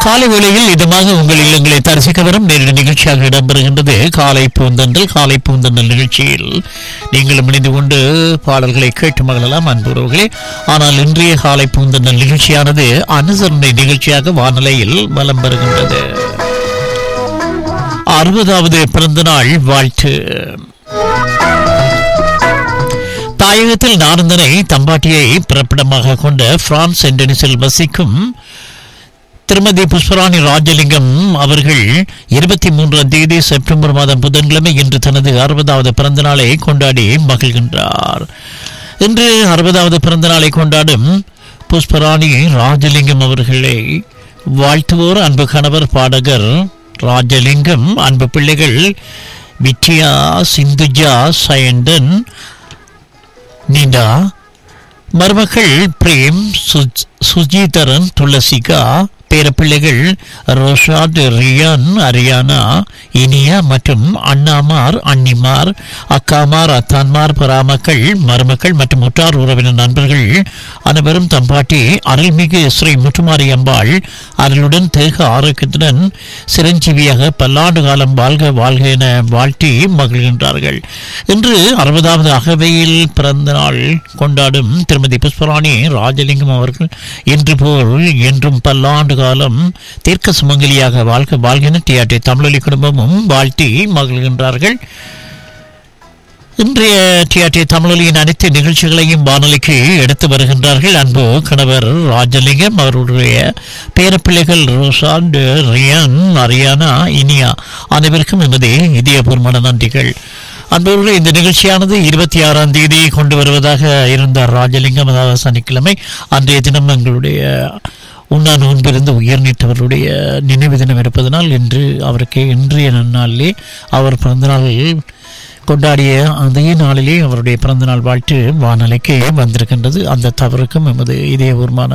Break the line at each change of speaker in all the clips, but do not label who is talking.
காலை வேளையில் இதமாக உங்கள் இல்லங்களை தரிசிக்க வரும் நேரடி நிகழ்ச்சியாக இடம்பெறுகின்றது காலை பூந்தன்றல் காலை பூந்தன்றல் நிகழ்ச்சியில் நீங்களும் இணைந்து கொண்டு பாடல்களை கேட்டு மகளலாம் அன்புறவர்களே ஆனால் இன்றைய காலை பூந்தன்றல் நிகழ்ச்சியானது அனுசரணை நிகழ்ச்சியாக வானிலையில் வலம் பெறுகின்றது அறுபதாவது பிறந்த நாள் வாழ்த்து தாயகத்தில் நாரந்தனை தம்பாட்டியை பிறப்பிடமாக கொண்ட பிரான்ஸ் என்டனிஸில் வசிக்கும் திருமதி புஷ்பராணி ராஜலிங்கம் அவர்கள் இருபத்தி மூன்றாம் தேதி செப்டம்பர் மாதம் புதன்கிழமை இன்று தனது அறுபதாவது பிறந்த நாளை கொண்டாடி மகிழ்கின்றார் இன்று அறுபதாவது பிறந்த நாளை கொண்டாடும் புஷ்பராணி ராஜலிங்கம் அவர்களை வாழ்த்துவோர் அன்பு கணவர் பாடகர் ராஜலிங்கம் அன்பு பிள்ளைகள் வித்யா சிந்துஜா சயண்டன் நீண்டா மருமக்கள் பிரேம் சுஜ்- சுஜிதரன் துளசிகா பேரப்பிள்ளைகள் ரோஷாத் ரியான் அரியானா இனியா மற்றும் அண்ணாமார் அண்ணிமார் அக்காமார் அத்தான்மார் பராமக்கள் மருமக்கள் மற்றும் உற்றார் உறவினர் நண்பர்கள் அனைவரும் தம்பாட்டி அருள்மிகு ஸ்ரீ முற்றுமாரி அம்பாள் அருளுடன் தேக ஆரோக்கியத்துடன் சிரஞ்சீவியாக பல்லாண்டு காலம் வாழ்க வாழ்க என வாழ்த்தி மகிழ்கின்றார்கள் இன்று அறுபதாவது அகவையில் பிறந்த நாள் கொண்டாடும் திருமதி புஷ்பராணி ராஜலிங்கம் அவர்கள் இன்று போல் என்றும் பல்லாண்டு காலம் தீர்க்க சுமங்கலியாக வாழ்க வாழ்கின டிஆர்டி தமிழொலி குடும்பமும் வாழ்த்தி மகிழ்கின்றார்கள் இன்றைய டிஆர்டி தமிழொலியின் அனைத்து நிகழ்ச்சிகளையும் வானொலிக்கு எடுத்து வருகின்றார்கள் அன்பு கணவர் ராஜலிங்கம் அவருடைய பேரப்பிள்ளைகள் ரோசாண்ட் ரியான் அரியானா இனியா அனைவருக்கும் எமது இதயபூர்வமான நன்றிகள் அன்பவர்களே இந்த நிகழ்ச்சியானது இருபத்தி ஆறாம் தேதி கொண்டு வருவதாக இருந்தார் ராஜலிங்கம் அதாவது சனிக்கிழமை அன்றைய தினம் எங்களுடைய உண்ணா நோன்பிருந்து உயர் நீட்டவருடைய நினைவு தினம் இருப்பதனால் இன்று அவருக்கு இன்றைய நன்னாளிலே அவர் பிறந்தநாளில் கொண்டாடிய அதே நாளிலே அவருடைய பிறந்தநாள் வாழ்த்து வானலைக்கு வந்திருக்கின்றது அந்த தவறுக்கும் எமது இதயபூர்வமான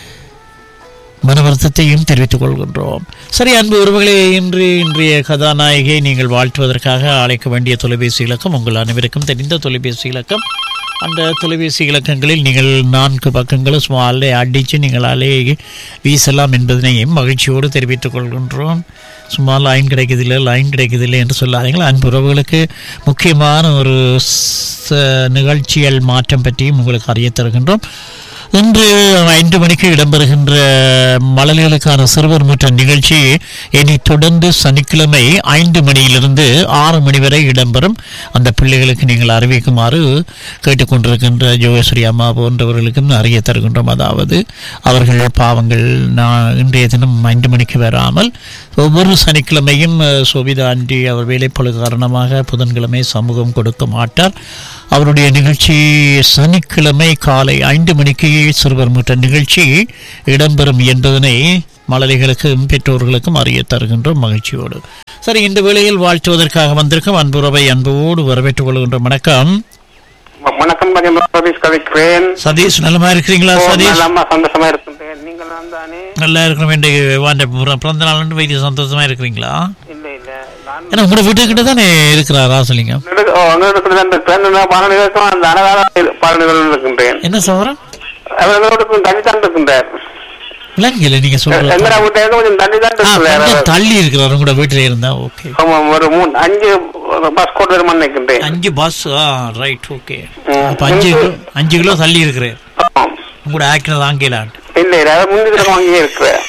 மன வருத்தத்தையும் தெரிவித்துக் கொள்கின்றோம் சரி அன்பு உறவுகளே இன்று இன்றைய கதாநாயகியை நீங்கள் வாழ்த்துவதற்காக அழைக்க வேண்டிய தொலைபேசி இலக்கம் உங்கள் அனைவருக்கும் தெரிந்த தொலைபேசி இலக்கம் அந்த தொலைபேசி இலக்கங்களில் நீங்கள் நான்கு பக்கங்களும் சும்மா அலை அடித்து நீங்கள் அலையை வீசலாம் என்பதனையும் மகிழ்ச்சியோடு தெரிவித்துக் கொள்கின்றோம் சும்மா லைன் கிடைக்குதில்லை லைன் கிடைக்குதில்லை என்று சொல்லாதீங்கள் அன்பு உறவுகளுக்கு முக்கியமான ஒரு ச- நிகழ்ச்சியல் மாற்றம் பற்றியும் உங்களுக்கு அறிய தருகின்றோம் இன்று ஐந்து மணிக்கு இடம்பெறுகின்ற மழலைகளுக்கான சிறுவர் முற்ற நிகழ்ச்சி இனி தொடர்ந்து சனிக்கிழமை ஐந்து மணியிலிருந்து ஆறு மணி வரை இடம்பெறும் அந்த பிள்ளைகளுக்கு நீங்கள் அறிவிக்குமாறு கேட்டுக்கொண்டிருக்கின்ற ஜோகேஸ்வரி அம்மா போன்றவர்களுக்கும் அறிய தருகின்றோம் அதாவது அவர்கள் பாவங்கள் நான் இன்றைய தினம் ஐந்து மணிக்கு வராமல் ஒவ்வொரு சனிக்கிழமையும் அஹ், சோபிதா ஆண்டி அவர் வேலைப்பளு காரணமாக புதன்கிழமை சமூகம் கொடுக்க மாட்டார் அவருடைய நிகழ்ச்சி சனிக்கிழமை காலை ஐந்து மணிக்கு சிறுவர் முற்ற நிகழ்ச்சி இடம்பெறும் என்பதனை மழலைகளுக்கும் பெற்றோர்களுக்கும் அறிய தருகின்றோம் மகிழ்ச்சியோடு சரி இந்த வேளையில் வாழ்த்துவதற்காக வந்திருக்கும் அன்புறவை அன்போடு வரவேற்றுக் கொள்கின்ற வணக்கம்
வணக்கம் மதியம் சதீஷ் கதைக்கிறேன்
சதீஷ் நலமா இருக்கிறீங்களா சதீஷ்
நலமா சந்தோஷமா இருக்கின்றேன் நீங்கள் நான் தானே
நல்லா இருக்கிறோம் என்று வாண்ட பிற- பிறந்த நாள் வைத்திய சந்தோஷமா இருக்கிறீங்களா
இல்ல இல்ல நான்
ஏன்னா உங்களோட வீட்டுக்கிட்ட தானே இருக்கிறார் ராசலிங்கம்
நெடு- ஓ, நெடுக்குடி தான் இருப்பேன். நான் பாலனிகளுக்கும் அந்த அனகால பாலனிகள் இருக்கின்றேன்
என்ன சோரம்
அவர்களோடு தண்ணி தான் இருக்கின்றார்
விளங்கல நீங்க சொல்றது
எங்கடா வீட்டை கொஞ்சம் தண்ணி தான்
ஆ, கொஞ்சம்
இருக்கிறார்
தள்ளி இருக்கிறார் உங்களோட வீட்டுல இருந்தா ஓகே
ஆமா ஒரு மூணு அஞ்சு பஸ் கோட் வருமானம் நிற்கின்றேன்
அஞ்சு பஸ் ஆ ரைட் ஓகே
ம்.
அப்ப அஞ்சு கிலோ அஞ்சு கிலோ தள்ளி இருக்கிறேன்
ஆமாம்.
உங்களோட ஆக்கினது ஆங்கிலான்
இல்ல இல்ல அதை முந்தி தரம் வாங்கியே இருக்கிறேன்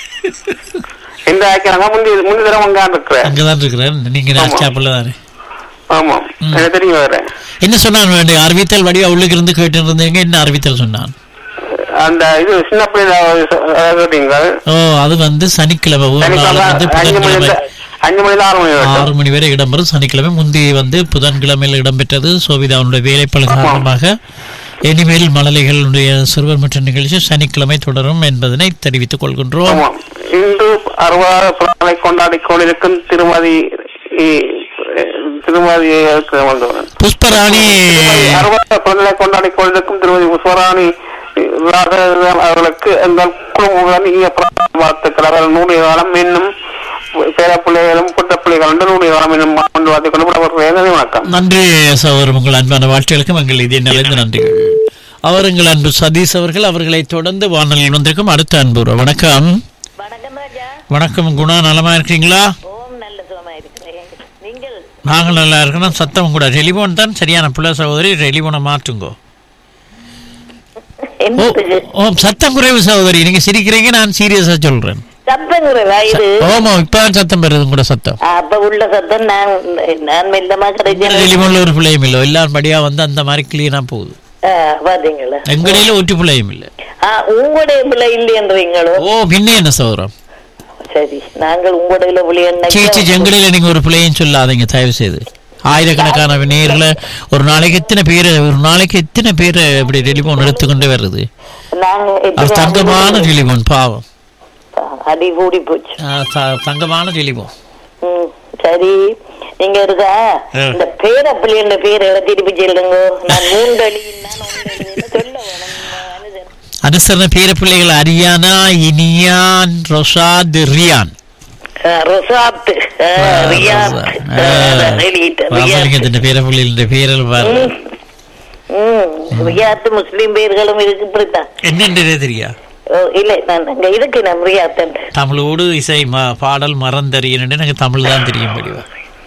எந்த ஆக்கிறாங்க முந்தி முந்தி தரம் வாங்க இருக்கிறேன்
அங்கதான் இருக்கிறேன் நீங்க
ஆமா.
நாஸ்டாப்பில் தானே
ஆமா எனக்கு தெரியும் வேற
என்ன சொன்னான் வேண்டிய அறிவித்தல் வழியா உள்ளுக்கு இருந்து கேட்டு இருந்தீங்க என்ன அறிவித்தல் சொன்னான்
அந்த இது சின்ன பிள்ளைங்க கேட்டீங்க
ஓ அது வந்து சனிக்கிழமை ஒரு நாள்
சனிக்கிழமை
வந்து
அஞ்சு மணி
புதன்கிழமை
அஞ்சு மணி ஆறு மணி வரைக்கும்
ஆறு மணி வரை இடம்பெறும் சனிக்கிழமை முந்தி வந்து புதன்கிழமையில் இடம்பெற்றது சோபிதாவுடைய வேலைப்பழு காரணமாக இனிமேல் மழலைகளுடைய சிறுவர் மற்றும் நிகழ்ச்சி சனிக்கிழமை தொடரும் என்பதனை தெரிவித்துக் கொள்கின்றோம்
ஆமாம் இன்று அறுபதாறு பிறந்தநாளை கொண்டாடி கொண்டிருக்கும் திருமதி இ- திருமதி வந்தவன்
புஷ்பராணி
அறுபதாறு பிறந்தநாளை கொண்டாடி கொண்டிருக்கும் திருமதி புஷ்பராணி ராஜன் அவர்களுக்கு எங்கள் குடும்பம் இனிய பிறந்த வாழ்த்துக்கள் அவர்கள் நூறிய காலம் இன்னும் பேர பிள்ளைகளும் புட்ட பிள்ளைகள் நூறிய காலம் இன்னும் கொண்டு வாழ்த்து கொண்டு அவர்கள் வணக்கம்
நன்றி சகோதரர் உங்கள் அன்பான வாழ்த்துகளுக்கும் எங்கள் இதே நிறைந்த நன்றிகள் அவர் எங்கள் அன்பு சதீஷ் அவர்கள் அவர்களை தொடர்ந்து வானொலியில் வந்திருக்கும் அடுத்த அன்பு உறவு. வணக்கம்
வணக்கம் ராஜா
வணக்கம் குணா நலமா இருக்கீங்களா
ஓம் நல்ல சுகமா இருக்கிறேன் நீங்கள்
நாங்கள் நல்லா இருக்கணும் சத்தம் கூட டெலிஃபோன் தான் சரியான பிள்ளை சகோதரி டெலிஃபோனை மாற்றுங்கோ ஓ
என்னத்துக்கு
ஓ சத்தம் குறைவு சகோதரி நீங்க சிரிக்கிறீங்க நான் சீரியஸா சொல்றேன்
சத்தங்குறவா இது
ஓமா இப்பதான் சத்தம் பெறுது கூட சத்தம்
அப்ப உள்ள சத்தம் நான் நான் மெல்லமா கிடைச்சேன்
டெலிஃபோன்ல ஒரு பிள்ளையும் இல்லை எல்லாரும் படியா வந்து அந்த மாதிரி கிளீனா போகுது
பாத்தீங்களா
எங்கடையில ஒற்று பிள்ளையும் இல்லை
ஆ, உங்களுடைய பிள்ளை இல்லையன்றீங்களோ
ஓ பின்ன என்ன சௌரம்
சரி நாங்கள் உங்களுடைய பிள்ளை
சீச்சி எங்கடையில நீங்க ஒரு பிள்ளையும் சொல்லாதீங்க தயவு செய்து ஆயிரக்கணக்கான நேர்ல ஒரு நாளைக்கு எத்தனை பேர் ஒரு நாளைக்கு எத்தனை பேர் இப்படி டெலிஃபோன் எடுத்துக்கொண்டு வருது
நாங்க
அது
எத்தனை
தங்கமான
ஆண்டு-
டெலிஃபோன் பாவம்
அடி கூடி போச்சு
ஆ, த- தங்கமான டெலிஃபோன்
ம், சரி நீங்க இருக்கா
ஆ.
இந்த பேர பிள்ளைன்ற பேர் எல்லாம் திருப்பி சொல்லுங்க நான் மூன்று அழியும் நான் ஒன்று எழுதுன்னு சொல்ல வேணும் அனுஜன்.
அனுசரண பேர பிள்ளைகள் அரியானா இனியான் ரொசாத் ரியான்
ஆ, ரிசாத் ஆ, ரியாத் ஆ, வெளியிட்ட ரியாத்.
ராமலிங்கத்தின் பேர பிள்ளைகளின் பேரில் பாருங்க
ம், ரியாத் முஸ்லிம் பேர்களும் இருக்கு இப்படித்தான்
என்னென்றதே தெரியா
ஓ, இல்லை நான் அங்க இருக்கு நான் ரியாத்
தமிழோடு இசை ம- பாடல் மறந்தறியன்னு எனக்கு தமிழ் தான் தெரியும் படிவா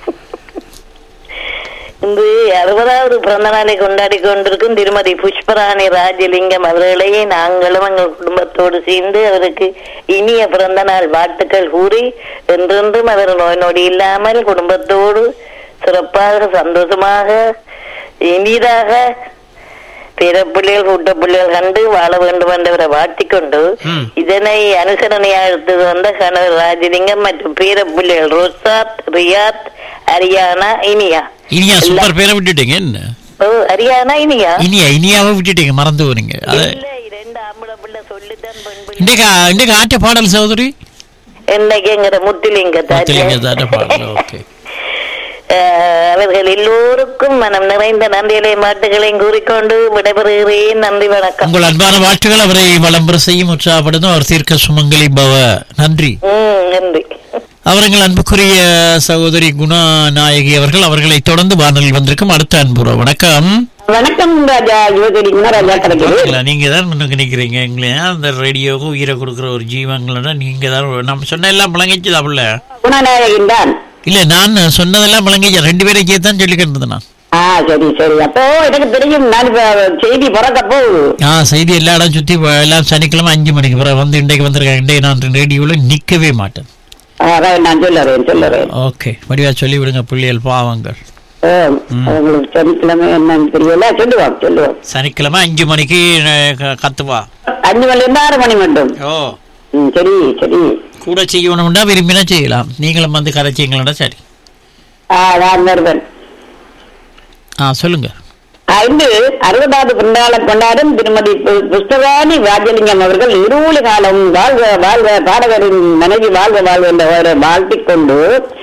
இந்த அறுபதாவது பிறந்த நாளை கொண்டாடி கொண்டிருக்கும் திருமதி புஷ்பராணி ராஜலிங்கம் அவர்களை நாங்களும் எங்கள் குடும்பத்தோடு சேர்ந்து அவருக்கு இனிய பிறந்த நாள் வாழ்த்துக்கள் கூறி என்றென்றும் அவர் நோய் நொடி இல்லாமல் குடும்பத்தோடு சிறப்பாக சந்தோஷமாக இனிதாக பிறப்பிள்ளைகள் கூட்டப்பிள்ளைகள் கண்டு வாழ வேண்டும் என்றவரை வாழ்த்திக்கொண்டு
ம்.
இதனை அனுசரணையாக எடுத்து வந்த கணவர் ராஜலிங்கம் மற்றும் பிறப்பிள்ளைகள் ரோசாத் ரியாத் அரியானா இனியா
இனியா சூப்பர் பேரை விட்டுட்டீங்க என்ன
ஓ அரியானா இனியா
இனியா இனியாவை விட்டுட்டீங்க மறந்து போறீங்க அது
இல்ல இரண்டு ஆம்பளை பிள்ளை சொல்லித்தான் பெண் பிள்ளை
இன்றைக்கு இன்றைக்கு ஆட்ட பாடல் சகோதரி
என்னைக்குங்கிற முத்துலிங்க
முத்துலிங்க தாட்ட பாடல் ஓகே
அவர்கள் எல்லோருக்கும் மனம் நிறைந்த நன்றிகளை மாட்டுகளையும் கூறிக்கொண்டு விடைபெறுகிறேன் நன்றி வணக்கம்
உங்கள் அன்பான வாழ்த்துக்கள் அவரை வளம்பர செய்யும் உற்சாகப்படுத்தும் அவர் தீர்க்க சுமங்கலி பவ நன்றி
ம் நன்றி
அவர்கள் அன்புக்குரிய சகோதரி குணா நாயகி அவர்கள் அவர்களை தொடர்ந்து வானொலி வந்திருக்கும் அடுத்த அன்புற வணக்கம்
வணக்கம் ராஜா யுவகரி குணராஜா கிடைக்குது
பாத்தீங்களா, நீங்க தான் முன்னுக்கு நிக்கிறீங்க எங்களை அந்த ரேடியோவுக்கு உயிரை கொடுக்குற ஒரு ஜீவங்களோட நீங்க தான் நம்ம சொன்ன எல்லாம் முழங்கிச்சு அப்படில
குணநாயகன் தான்
இல்ல நான் சொன்னதெல்லாம் முழங்கிச்சு ரெண்டு பேரை சேர்த்து தான் சொல்லிக்கிட்டு இருந்தேன் நான்.
ஆ சரி சரி அப்போ எனக்கு தெரியும் நான் இப்ப செய்தி பிறக்கப்போ
ஆ செய்தி எல்லா இடம் சுத்தி வ- எல்லாம் சனிக்கிழமை அஞ்சு மணிக்கு பிறகு வந்து இன்றைக்கு வந்திருக்கேன் இன்றைக்கு நான் ரேடியோவில் நிக்கவே மாட்டேன்
நான் சொல்லுறேன் சொல்லுறேன்
ஓகே வடிவா சொல்லி விடுங்க புள்ளியல் பாவங்கள்
ஆ, உங்களுக்கு சனிக்கிழமை என்னன்னு தெரியல சொல்லுவோம் சொல்லுவோம்
சனிக்கிழமை அஞ்சு மணிக்கு அஹ், க- கத்துவா
அஞ்சு மணில இருந்து ஆறு மணி மட்டும்
ஓ
ம், சரி சரி
கூட செய்யணும்னா விரும்பினா செய்யலாம் நீங்களும் வந்து கரைச்சிங்களா சரி
ஆ நான் வருவேன்
ஆ சொல்லுங்க
ஆ, இன்று அறுபதாவது பிறந்தாளை கொண்டாடும் திருமதி பு- புஷ்பராணி ராஜலிங்கம் அவர்கள் இருளி காலம் வாழ்க வாழ்க பாடகரின் மனைவி வாழ்க வாழ்க என்ற வாழ்த்திக் கொண்டு